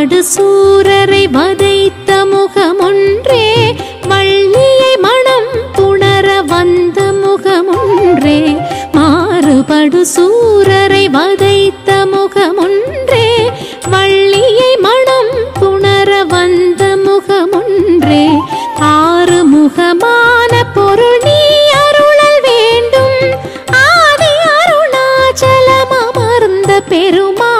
மாறுபடு சூரரை வதைத்த முகமொன்றே வள்ளியை மனம் புணர வந்த முகமொன்றே மாறுபடு சூரரை வதைத்த முகமொன்றே வள்ளியை மனம் புணர வந்த முகமொன்றே ஆறு முகமான பொருள் நீ அருளல் வேண்டும் ஆதி அருணாச்சலம் அமர்ந்த பெருமா